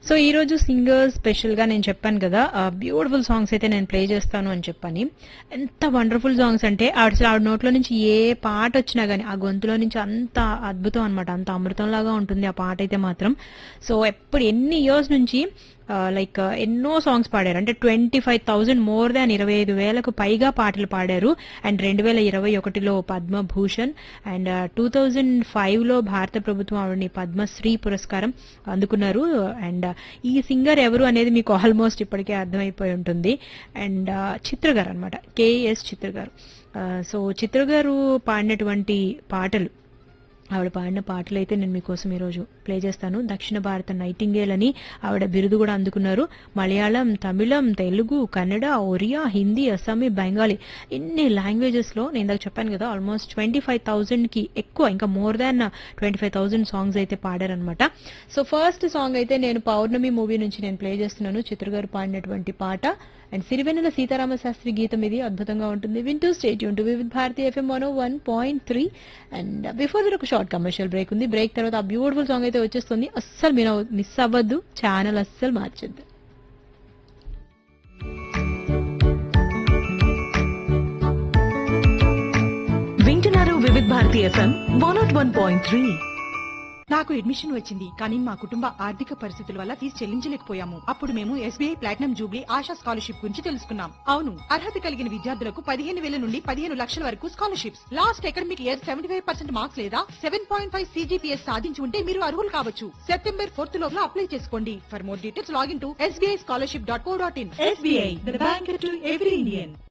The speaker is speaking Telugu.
సో ఈ రోజు సింగర్స్ స్పెషల్ గా నేను చెప్పాను కదా బ్యూటిఫుల్ సాంగ్స్ అయితే నేను ప్లే చేస్తాను అని చెప్పని ఎంత వండర్ఫుల్ సాంగ్స్ అంటే ఆవిడ అసలు ఆవిడ నోట్లో నుంచి ఏ పాట వచ్చినా గానీ ఆ గొంతులో నుంచి అంత అద్భుతం అనమాట అంత అమృతం లాగా ఉంటుంది ఆ పాట అయితే మాత్రం సో ఎప్పుడు ఎన్ని ఇయర్స్ నుంచి లైక్ ఎన్నో సాంగ్స్ పాడారు అంటే twenty five thousand more than ఇరవై ఐదు వేలకు పైగా పాటలు పాడారు అండ్ రెండు వేల ఇరవై ఒకటిలో Padma Bhushan and two thousand five లో భారత ప్రభుత్వం ఆవిడని పద్మశ్రీ పురస్కారం అందుకున్నారు అండ్ ఈ సింగర్ ఎవరు అనేది మీకు ఆల్మోస్ట్ ఇప్పటికే అర్థమైపోయి ఉంటుంది అండ్ చిత్ర గారు అనమాట కేఎస్ చిత్ర గారు సో చిత్ర గారు పాడినటువంటి పాటలు ఆవిడ పాడిన పాటలు అయితే నేను మీకోసం ఈరోజు ప్లే చేస్తాను దక్షిణ భారత నైటింగేల్ అని ఆవిడ బిరుదు కూడా అందుకున్నారు మలయాళం తమిళం తెలుగు కన్నడ ఒరియా హిందీ అస్సామీ బెంగాలీ ఇన్ని లాంగ్వేజెస్ లో నేను ఇందాక చెప్పాను కదా ఆల్మోస్ట్ ట్వంటీ ఫైవ్ థౌసండ్ కి ఎక్కువ ఇంకా more than twenty five thousand songs అయితే పాడారనమాట సో ఫస్ట్ సాంగ్ అయితే నేను పౌర్ణమి మూవీ నుంచి నేను ప్లే చేస్తున్నాను చిత్ర గారు పాడినటువంటి పాట అండ్ సిరివెన్నెల సీతారామ శాస్త్రి గీతం ఇది అద్భుతంగా ఉంటుంది వింటూ స్టేట్ యూన్ to with Bharati FM one one point three and before that ఒక షార్ట్ కమర్షియల్ బ్రేక్ ఉంది బ్రేక్ తర్వాత ఆ బ్యూటిఫుల్ సాంగ్ అయితే వచ్చేస్తుంది అస్సలు మీరు మిస్ అవ్వద్దు ఛానల్ అస్సలు మార్చొద్దు వింటున్నారు Vividh Bharati FM one not one point three నాకు అడ్మిషన్ వచ్చింది కానీ మా కుటుంబ ఆర్థిక పరిస్థితుల వల్ల ఫీజు చెల్లించలేకపోయాము అప్పుడు మేము SBI platinum jubilee Asha scholarship గురించి తెలుసుకున్నాం అవును అర్హత కలిగిన విద్యార్థులకు పదిహేను వేల నుండి పదిహేను లక్షల వరకు scholarships last academic year seventy five percent marks లేదా సెవెన్ పాయింట్ ఫైవ్ సీజీపీఎస్ సాధించి ఉంటే మీరు అర్హులు కావచ్చు సెప్టెంబర్ ఫోర్త్ లోపల అప్లై చేసుకోండి for more details login to SBI scholarship dot co dot in SBI the bank to every Indian